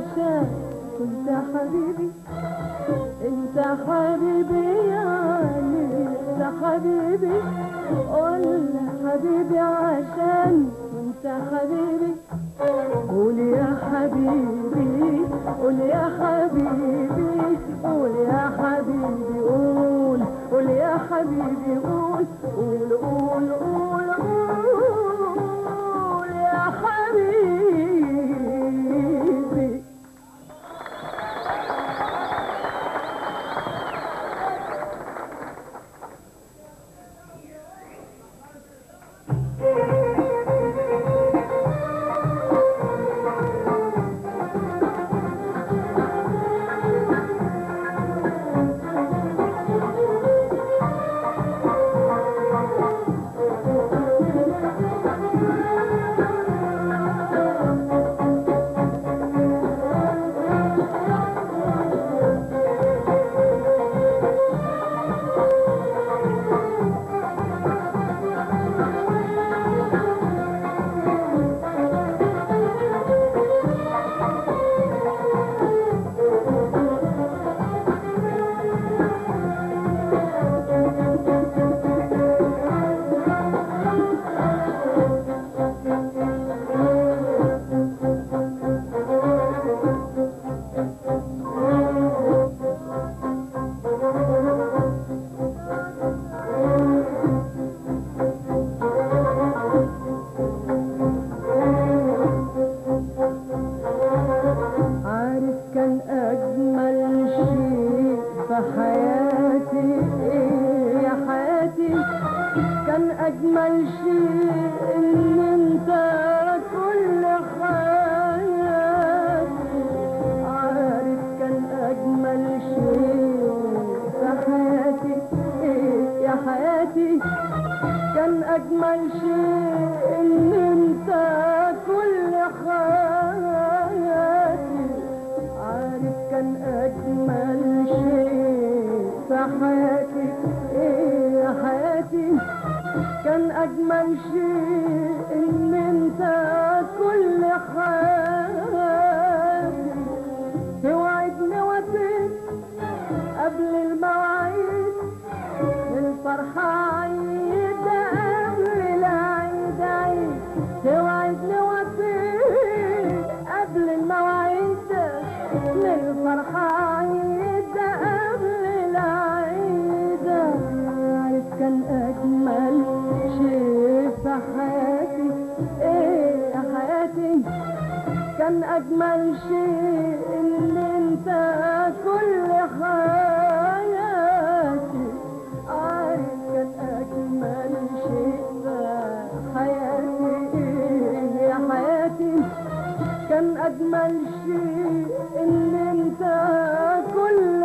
عشان كنت حبيبي انت حبيبي يعني انت حبيبي قول حبيبي عشان كنت حبيبي قول يا حبيبي قول يا حبيبي قول يا حبيبي قول قول يا حبيبي قول قول قول قول قول يا حبيبي عارف كان أجمل شيء في حياتي إيه يا حياتي كان أجمل شيء إن أنت كل حياتي عارف كان أجمل شيء في حياتي إيه يا حياتي كان أجمل شيء إن أنت كل حياتي عارف كان أجمل شيء في حياتي إيه يا حياتي كان أجمل شيء إن أنت كل حياتي توعدني وفيت قبل المواعيد الفرحة عيد قبل العيد عيد توعدني وفيت قبل المواعيد للفرحة عيد قبل العيد عارف كان أجمل شيء في حياتي إيه يا حياتي كان أجمل شيء إن أنت كل حياتي عارف كان أجمل شيء في حياتي إيه يا حياتي كان أجمل شيء إن أنت كل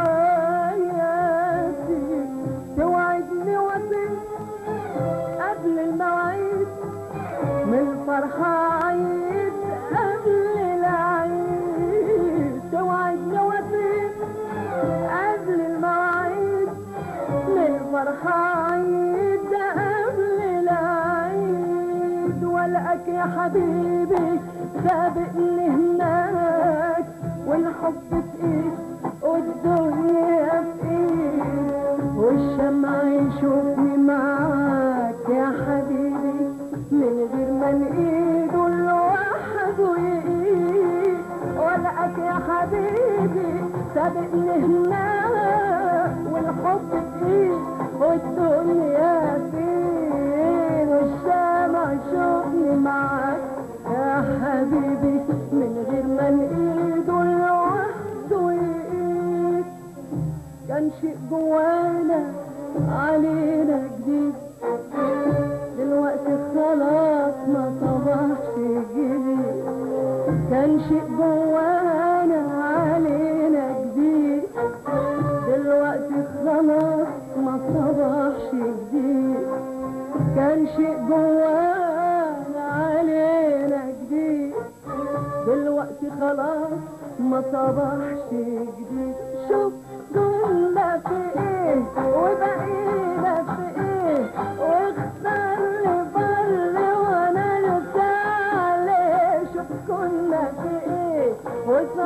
حياتي توعدني وفيت قبل المواعيد من الفرحة عيد قبل العيد توعدني وفيت قبل المواعيد من الفرحة عيد قبل العيد والقاك يا حبيبي سابقني هناك والحب في ايد والدنيا في ايد والشمع يشوفني معاك يا حبيبي من غير ما نقيد لوحده يقيد والقاك يا حبيبي سابقني هناك والحب في ايد والدنيا في ايد والشمع يشوفني معاك يا حبيبي من غير ما نقيد لوحده يقيد كان شيء جوانا علينا جديد دلوقتي خلاص ما صبحش جديد كان شيء جوانا علينا جديد دلوقتي خلاص ما صبحش جديد كان شيء جوانا علينا جديد دلوقتي خلاص ما صبحش جديد شوف كنا في ايه وبقينا في ايه واختار لي بر وانا لسه عليه شوف كنا في ايه وصار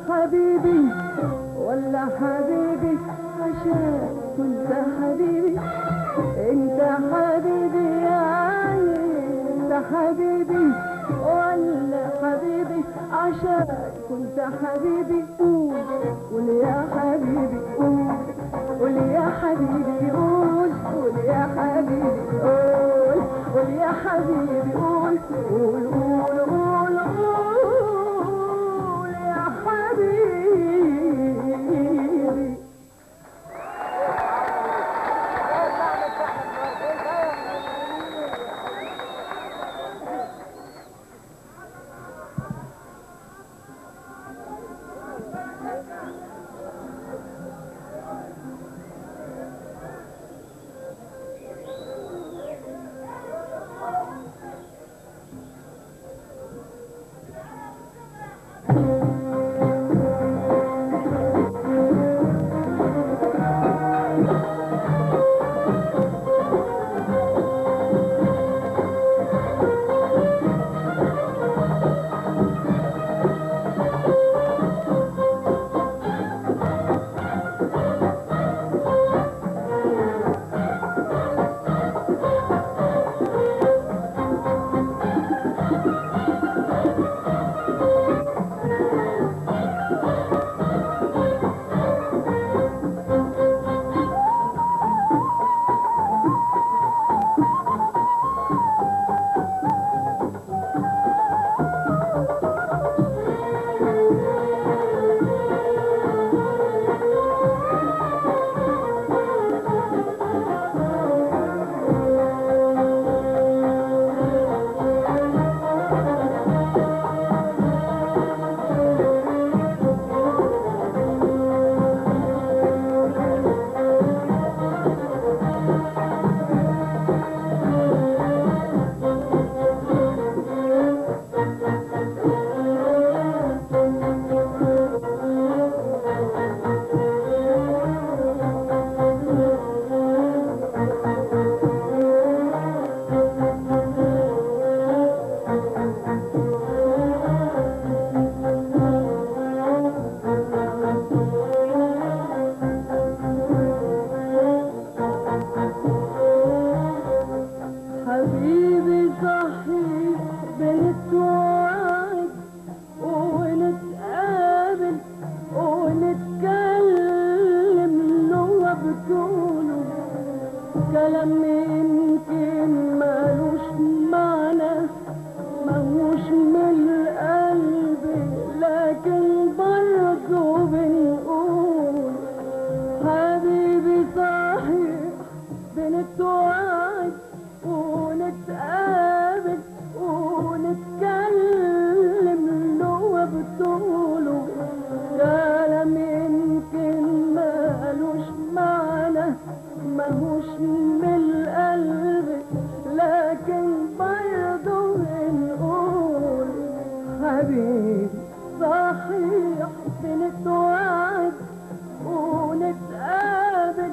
حبيبي ولا حبيبي عشان كنت حبيبي انت حبيبي يعني انت حبيبي ولا حبيبي عشان كنت حبيبي قول قول يا حبيبي قول قول يا حبيبي قول قول يا حبيبي قول قول يا حبيبي قول قول قول قول قول يا حبيبي حبيبي صحيح بنتوعد ونتقابل ونتكلم هو بطوله كلام يمكن مالوش معنى ماهوش من القلب لكن برضه بنقول حبيبي صحيح بنتوعد ونتقابل ونتكلم هو بطوله كلام يمكن مالوش معنى ماهوش من القلب لكن برضه بنقول حبيبي صحيح بنتوعد ونتقابل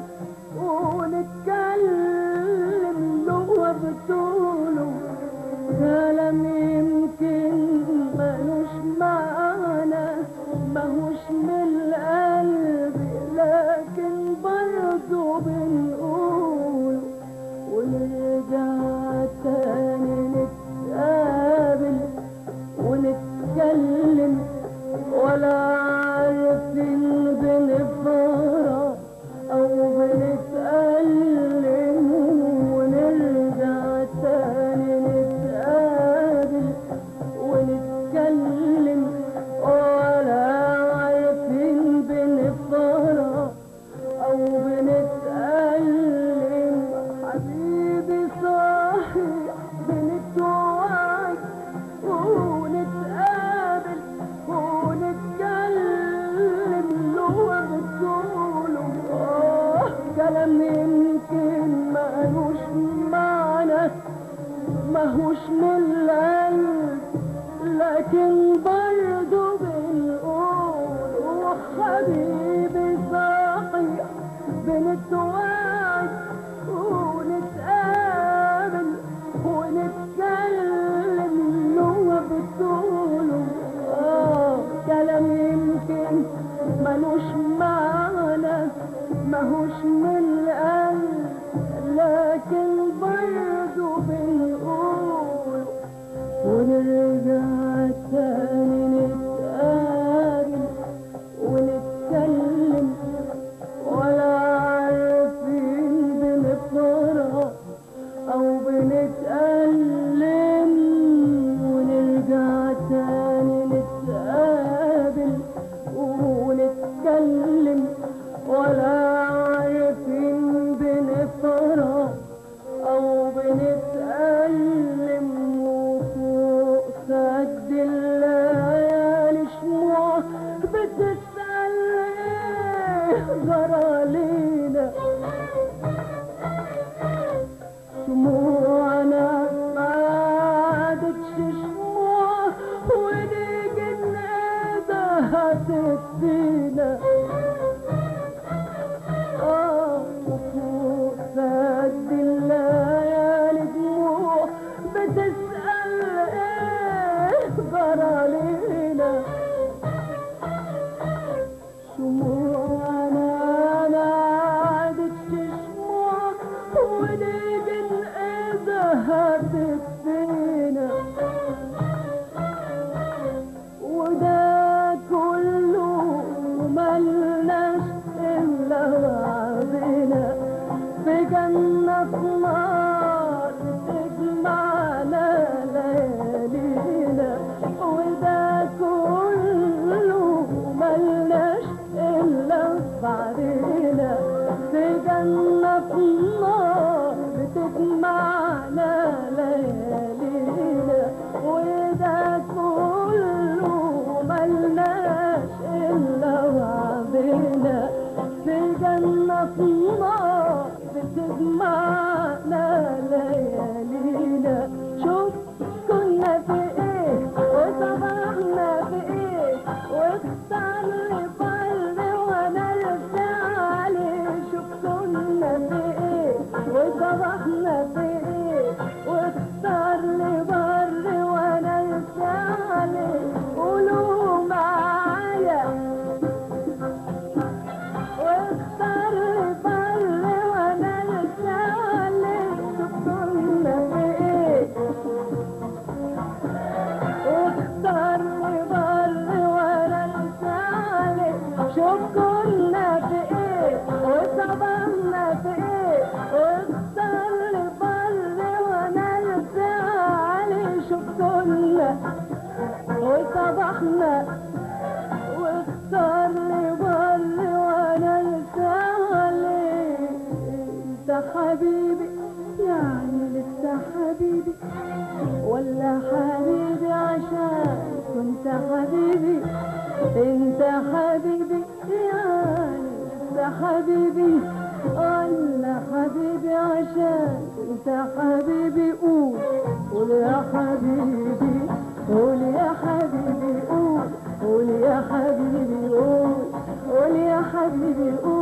ونتكلم هو بطوله كلام يمكن ملوش معنى ماهوش من القلب لكن برضه بنقول ونرجع تاني نتقابل ونتكلم ولا عارفين بنفرح أو بنتألم ونرجع تاني نتقابل ونتكلم ولا عارفين بنفرح أو بنتألم حبيبي صحيح بنتوعد ونتقابل ونتكلم هو بطوله آه كلام يمكن مالوش معنى ماهوش من القلب لكن برضه بنقول وحبيبي صحيح بنتوعد ونتقابل ونتكلم هو بطوله آه كلام يمكن في جنة نار تجمعنا ليالينا وده كله ملناش إلا بعدنا في جنة نار بتجمعنا ليالينا وده كله ملناش إلا بعدنا في جنة نار بتجمعنا ليالينا شوف كنا في ايه وصبحنا في ايه واختار لي بر وانا ارجع عليه شوف كنا في ايه وصبحنا في ايه واختار لي بر وانا ارجع عليه قولوا معايا واختار لي بر وانا ارجع عليه شوف كنا في ايه واختار لي بر وانا رسالة شوف كنا في ايه وصبرنا في ايه واختار لي بر وانا رسالة شوف كنا وصبحنا واختار لي بر وانا رسالة انت حبيبي يعني لسه حبيبي ولا حبيبي عشان كنت حبيبي انت حبيبي يعني انت حبيبي ولا حبيبي عشان انت حبيبي قول قول يا حبيبي قول يا حبيبي قول قول يا حبيبي قول قول يا حبيبي قول